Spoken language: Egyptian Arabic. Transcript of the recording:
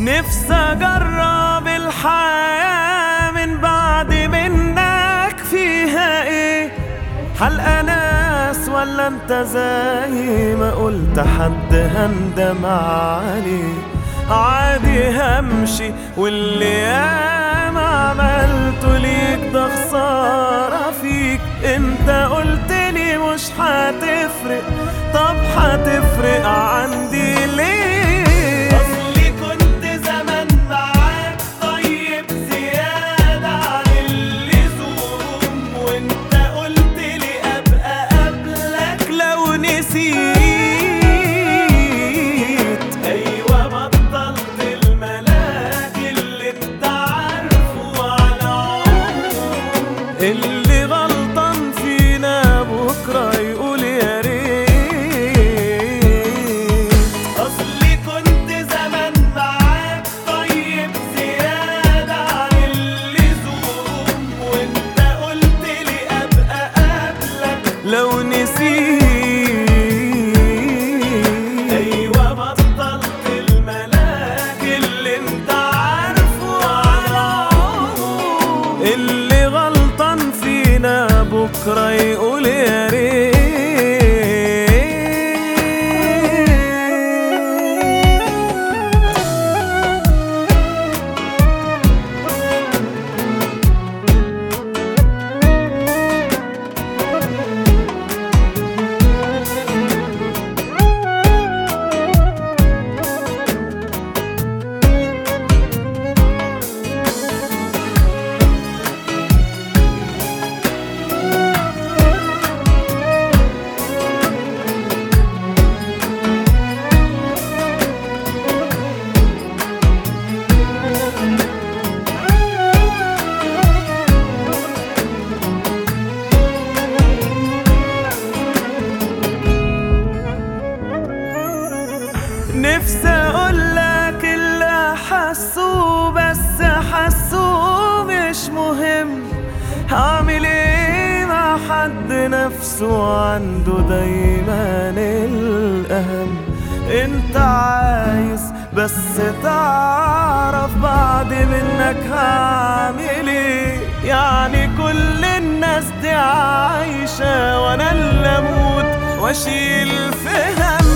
نفسي اجرب الحياة من بعد منك فيها ايه حلقة ناس ولا انت زي ما قلت حد هندم عليه عادي همشي واللي ياما عملته ليك ده خسارة فيك انت قلت لي مش هتفرق طب هتفرق عندي ليه اصلي كنت زمان معاك طيب زيادة عن اللزوم وانت قلت لي ابقى قبلك لو نسيت ايوه بطلت الملاك اللي انت عارفه على عمره اللي غلطان فينا بكره يقول يا ريت اصلي كنت زمان معاك طيب زياده عن اللزوم وانت قلت لي ابقى قبلك لو نسيت ايوه بطلت الملاك اللي انت عارفه على عمره اللي غلطان فينا بكره يقول يا ريت نفسي اقولك اللي حسوه بس حسوه مش مهم هعمل ايه مع حد نفسه عنده دايما الاهم انت عايز بس تعرف بعد منك هعمل ايه يعني كل الناس دي عايشة وانا اللي اموت واشيل في هم